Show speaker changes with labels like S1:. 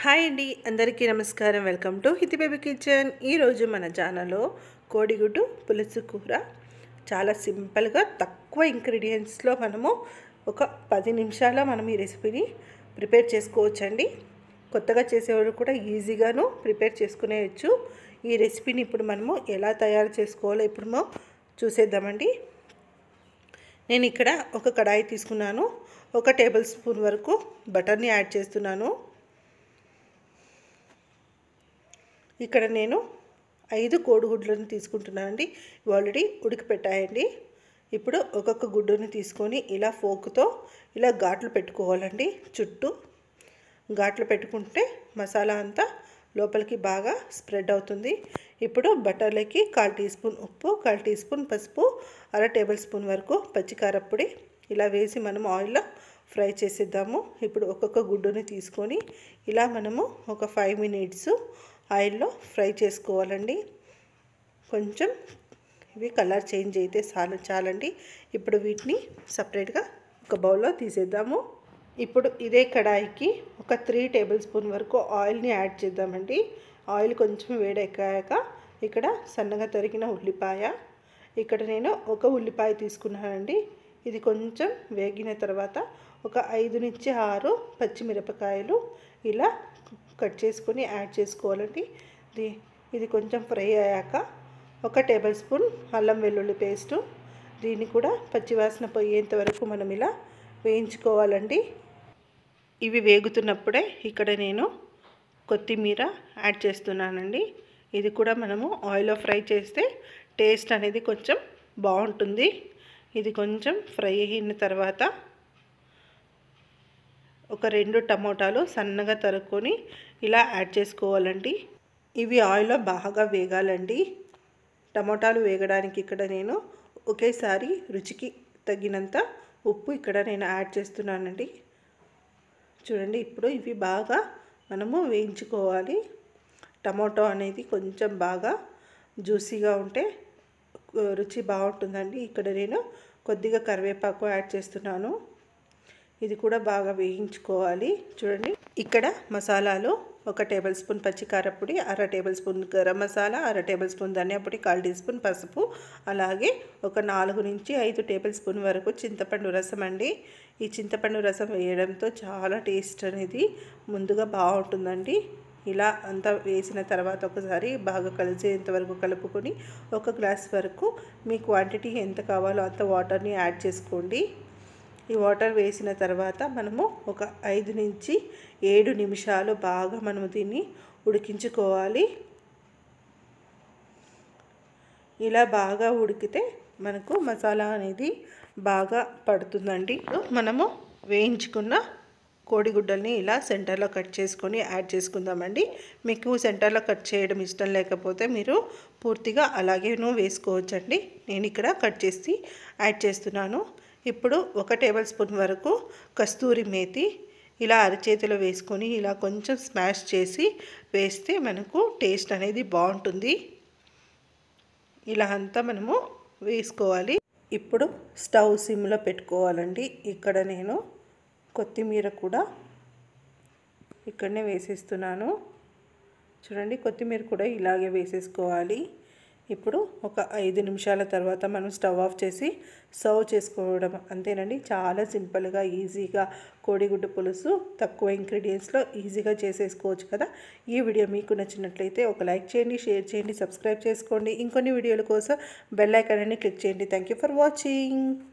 S1: hi అండి అందరికీ నమస్కారం welcome to Hiti baby kitchen ఈరోజు మన ఛానల్లో కోడిగుడ్డు పులుసు కూర చాలా సింపుల్గా తక్కువ ఇంగ్రీడియంట్స్లో మనము ఒక పది నిమిషాల్లో మనం ఈ రెసిపీని ప్రిపేర్ చేసుకోవచ్చండి కొత్తగా చేసేవాళ్ళు కూడా ఈజీగాను ప్రిపేర్ చేసుకునేయచ్చు ఈ రెసిపీని ఇప్పుడు మనము ఎలా తయారు చేసుకోవాలో ఇప్పుడు మనం చూసేద్దామండి నేను ఇక్కడ ఒక కడాయి తీసుకున్నాను ఒక టేబుల్ స్పూన్ వరకు బటర్ని యాడ్ చేస్తున్నాను ఇక్కడ నేను ఐదు కోడిగుడ్లను తీసుకుంటున్నానండి ఇవి ఆల్రెడీ ఉడికిపెట్టాయండి ఇప్పుడు ఒక్కొక్క గుడ్డుని తీసుకొని ఇలా ఫోక్తో ఇలా ఘాట్లు పెట్టుకోవాలండి చుట్టూ ఘాట్లు పెట్టుకుంటే మసాలా అంతా లోపలికి బాగా స్ప్రెడ్ అవుతుంది ఇప్పుడు బటర్లోకి కాల్ టీ స్పూన్ ఉప్పు కాల్ టీ స్పూన్ పసుపు అర టేబుల్ స్పూన్ వరకు పచ్చికారప్పొడి ఇలా వేసి మనం ఆయిల్లో ఫ్రై చేసేద్దాము ఇప్పుడు ఒక్కొక్క గుడ్డుని తీసుకొని ఇలా మనము ఒక ఫైవ్ మినిట్స్ ఆయిల్లో ఫ్రై చేసుకోవాలండి కొంచెం ఇవి కలర్ చేంజ్ అయితే చాలు చాలండి ఇప్పుడు వీటిని సపరేట్గా ఒక బౌల్లో తీసేద్దాము ఇప్పుడు ఇదే కడాయికి ఒక త్రీ టేబుల్ స్పూన్ వరకు ఆయిల్ని యాడ్ చేద్దామండి ఆయిల్ కొంచెం వేడెక్కాక ఇక్కడ సన్నగా తరిగిన ఉల్లిపాయ ఇక్కడ నేను ఒక ఉల్లిపాయ తీసుకున్నానండి ఇది కొంచెం వేగిన తర్వాత ఒక ఐదు నుంచి ఆరు పచ్చిమిరపకాయలు ఇలా కట్ చేసుకొని యాడ్ చేసుకోవాలండి ఇది ఇది కొంచెం ఫ్రై అయ్యాక ఒక టేబుల్ స్పూన్ అల్లం వెల్లుల్లి పేస్టు దీన్ని కూడా పచ్చివాసన పోయేంత వరకు మనం ఇలా వేయించుకోవాలండి ఇవి వేగుతున్నప్పుడే ఇక్కడ నేను కొత్తిమీర యాడ్ చేస్తున్నానండి ఇది కూడా మనము ఆయిల్లో ఫ్రై చేస్తే టేస్ట్ అనేది కొంచెం బాగుంటుంది ఇది కొంచెం ఫ్రై అయిన తర్వాత ఒక రెండు టమోటాలు సన్నగా తరుక్కొని ఇలా యాడ్ చేసుకోవాలండి ఇవి ఆయిల్లో బాగా వేగాలండి టమోటాలు వేగడానికి ఇక్కడ నేను ఒకేసారి రుచికి తగినంత ఉప్పు ఇక్కడ నేను యాడ్ చేస్తున్నానండి చూడండి ఇప్పుడు ఇవి బాగా మనము వేయించుకోవాలి టమాటో అనేది కొంచెం బాగా జ్యూసీగా ఉంటే రుచి బాగుంటుందండి ఇక్కడ నేను కొద్దిగా కరివేపాకు యాడ్ చేస్తున్నాను ఇది కూడా బాగా వేయించుకోవాలి చూడండి ఇక్కడ మసాలాలు ఒక టేబుల్ స్పూన్ పచ్చికారపొడి అర టేబుల్ స్పూన్ గరం మసాలా అర టేబుల్ స్పూన్ ధనియా పొడి కాల్ టీ స్పూన్ పసుపు అలాగే ఒక నాలుగు నుంచి ఐదు టేబుల్ స్పూన్ వరకు చింతపండు రసం అండి ఈ చింతపండు రసం వేయడంతో చాలా టేస్ట్ అనేది ముందుగా బాగుంటుందండి ఇలా అంతా వేసిన తర్వాత ఒకసారి బాగా కలిసేంత వరకు కలుపుకొని ఒక గ్లాస్ వరకు మీ క్వాంటిటీ ఎంత కావాలో అంత వాటర్ని యాడ్ చేసుకోండి ఈ వాటర్ వేసిన తర్వాత మనము ఒక ఐదు నుంచి ఏడు నిమిషాలు బాగా మనము దీన్ని ఉడికించుకోవాలి ఇలా బాగా ఉడికితే మనకు మసాలా అనేది బాగా పడుతుందండి మనము వేయించుకున్న కోడిగుడ్డల్ని ఇలా సెంటర్లో కట్ చేసుకొని యాడ్ చేసుకుందామండి మీకు సెంటర్లో కట్ చేయడం ఇష్టం లేకపోతే మీరు పూర్తిగా అలాగేనూ వేసుకోవచ్చండి నేను ఇక్కడ కట్ చేసి యాడ్ చేస్తున్నాను ఇప్పుడు ఒక టేబుల్ స్పూన్ వరకు కస్తూరి మేతి ఇలా అరచేతిలో వేసుకొని ఇలా కొంచెం స్మాష్ చేసి వేస్తే మనకు టేస్ట్ అనేది బాగుంటుంది ఇలా అంతా మనము వేసుకోవాలి ఇప్పుడు స్టవ్ సిమ్లో పెట్టుకోవాలండి ఇక్కడ నేను కొత్తిమీర కూడా ఇక్కడనే వేసేస్తున్నాను చూడండి కొత్తిమీర కూడా ఇలాగే వేసేసుకోవాలి ఇప్పుడు ఒక ఐదు నిమిషాల తర్వాత మనం స్టవ్ ఆఫ్ చేసి సర్వ్ చేసుకోవడం అంతేనండి చాలా సింపుల్గా ఈజీగా కోడిగుడ్డు పులుసు తక్కువ ఇంగ్రీడియంట్స్లో ఈజీగా చేసేసుకోవచ్చు కదా ఈ వీడియో మీకు నచ్చినట్లయితే ఒక లైక్ చేయండి షేర్ చేయండి సబ్స్క్రైబ్ చేసుకోండి ఇంకొన్ని వీడియోల కోసం బెల్ ఐకాన్ క్లిక్ చేయండి థ్యాంక్ యూ ఫర్ వాచింగ్